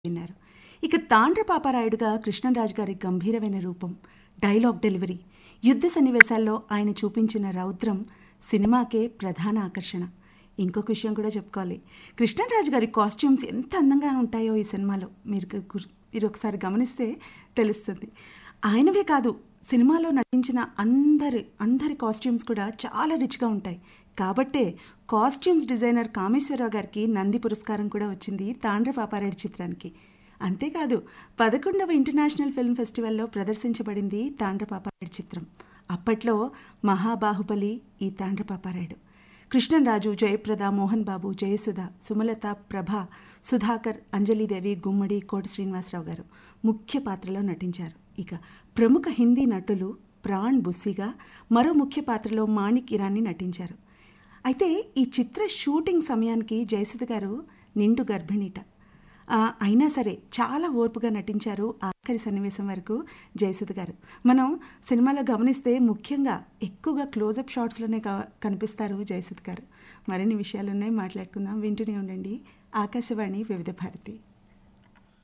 విన్నారు ఇక తాండ్ర పాపారాయుడుగా కృష్ణరాజు గారి గంభీరమైన రూపం డైలాగ్ డెలివరీ యుద్ధ సన్నివేశాల్లో ఆయన చూపించిన రౌద్రం సినిమాకే ప్రధాన ఆకర్షణ ఇంకొక విషయం కూడా చెప్పుకోవాలి కృష్ణరాజు గారి కాస్ట్యూమ్స్ ఎంత అందంగా ఉంటాయో ఈ సినిమాలో మీరు గుర్- మీరు ఒకసారి గమనిస్తే తెలుస్తుంది ఆయనవే కాదు సినిమాలో నటించిన అందరి అందరి కాస్ట్యూమ్స్ కూడా చాలా రిచ్గా ఉంటాయి కాబట్టే కాస్ట్యూమ్స్ డిజైనర్ కామేశ్వరరావు గారికి నంది పురస్కారం కూడా వచ్చింది తాండ్ర పాపారాయుడు చిత్రానికి అంతేకాదు పదకొండవ ఇంటర్నేషనల్ ఫిల్మ్ ఫెస్టివల్లో ప్రదర్శించబడింది తాండ్ర పాపారాయుడు చిత్రం అప్పట్లో మహాబాహుబలి ఈ తాండ్ర పాపారాయుడు కృష్ణరాజు జయప్రద మోహన్ బాబు జయసుధ సుమలత ప్రభ సుధాకర్ అంజలిదేవి గుమ్మడి కోటి శ్రీనివాసరావు గారు ముఖ్య పాత్రలో నటించారు ఇక ప్రముఖ హిందీ నటులు ప్రాణ్ బుస్సిగా మరో ముఖ్య పాత్రలో మాణిక్ ఇరానీ నటించారు అయితే ఈ చిత్ర షూటింగ్ సమయానికి జయసుధ గారు నిండు గర్భిణీట ఆ, అయినా సరే చాలా ఓర్పుగా నటించారు ఆఖరి సన్నివేశం వరకు జయసుధ గారు మనం సినిమాలో గమనిస్తే ముఖ్యంగా ఎక్కువగా క్లోజప్ షాట్స్లోనే క- కనిపిస్తారు జయసుధ గారు మరిన్ని విషయాలున్నాయి మాట్లాడుకుందాం వింటూనే ఉండండి ఆకాశవాణి వివిధ భారతి